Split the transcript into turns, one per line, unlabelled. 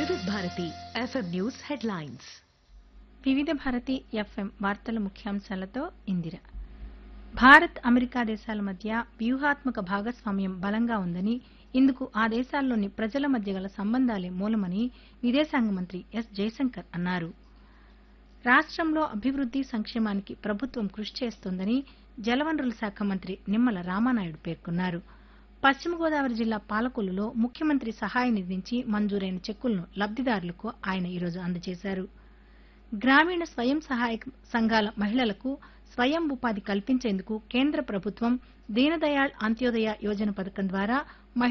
వివిధ Bharati FM news headlines
వివిధ Bharati FM వార్తల ముఖ్యాంశాలతో ఇందిర భారత్ అమెరికా దేశాల మధ్య వ్యూహాత్మక భాగస్వామ్యం బలంగా ఉందని ఇందుకు ఆ దేశాల్లోని ప్రజల మధ్య గల సంబంధాలే మూలమని విదేశాంగ మంత్రి ఎస్ జయశంకర్ అన్నారు రాష్ట్రంలో అభివృద్ది సంక్షేమానికి ప్రభుత్వం కృషి చేస్తోందని జలవనరుల శాఖ మంత్రి నిమ్మల రామానాయుడు పేర్కొన్నారు పశ్చిమ గోదావరి జిల్లా పాలకొల్లులో ముఖ్యమంత్రి సహాయ నిధి నుంచి మంజూరైన చెక్కులను లబ్దిదారులకు ఆయన ఈరోజు అందజేశారు గ్రామీణ స్వయం సహాయక సంఘాల మహిళలకు స్వయం ఉపాధి కల్పించేందుకు కేంద్ర ప్రభుత్వం దీనదయాళ్ అంత్యోదయ యోజన పథకం ద్వారా